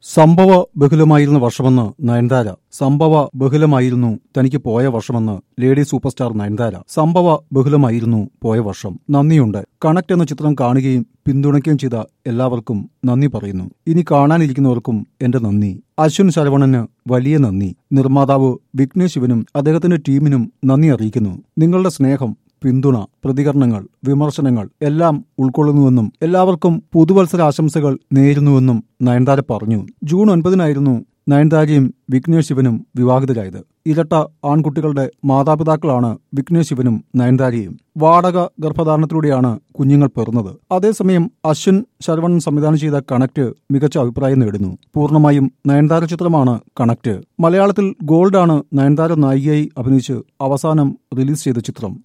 സംഭവ ബഹുലമായിരുന്ന വർഷമെന്ന് നയൻതാര സംഭവ ബഹുലമായിരുന്നു തനിക്ക് പോയ വർഷമെന്ന് ലേഡി സൂപ്പർ സ്റ്റാർ നയൻതാര സംഭവ ബഹുലമായിരുന്നു പോയ വർഷം നന്ദിയുണ്ട് കണക്ട് എന്ന ചിത്രം കാണുകയും പിന്തുണയ്ക്കുകയും ചെയ്ത എല്ലാവർക്കും നന്ദി പറയുന്നു ഇനി കാണാനിരിക്കുന്നവർക്കും എന്റെ നന്ദി അശ്വിൻ ശരവണന് വലിയ നന്ദി നിർമ്മാതാവ് വിഘ്നേഷ് ശിവനും അദ്ദേഹത്തിന്റെ ടീമിനും നന്ദി അറിയിക്കുന്നു നിങ്ങളുടെ സ്നേഹം പിന്തുണ പ്രതികരണങ്ങൾ വിമർശനങ്ങൾ എല്ലാം ഉൾക്കൊള്ളുന്നുവെന്നും എല്ലാവർക്കും പുതുവത്സര ആശംസകൾ നേരുന്നുവെന്നും നയൻതാര പറഞ്ഞു ജൂൺ ഒൻപതിനായിരുന്നു നയൻതാരയും വിഘ്നേഷ് ശിവനും വിവാഹിതരായത് ഇരട്ട ആൺകുട്ടികളുടെ മാതാപിതാക്കളാണ് വിഘ്നേഷ് ശിവനും നയൻതാരയും വാടക ഗർഭധാരണത്തിലൂടെയാണ് കുഞ്ഞുങ്ങൾ പിറന്നത് അതേസമയം അശ്വിൻ ശരവണൻ സംവിധാനം ചെയ്ത കണക്ട് മികച്ച അഭിപ്രായം നേടുന്നു പൂർണ്ണമായും നയൻതാര ചിത്രമാണ് കണക്ട് മലയാളത്തിൽ ഗോൾഡാണ് നയൻതാര നായികയായി അഭിനയിച്ച് അവസാനം റിലീസ് ചെയ്ത ചിത്രം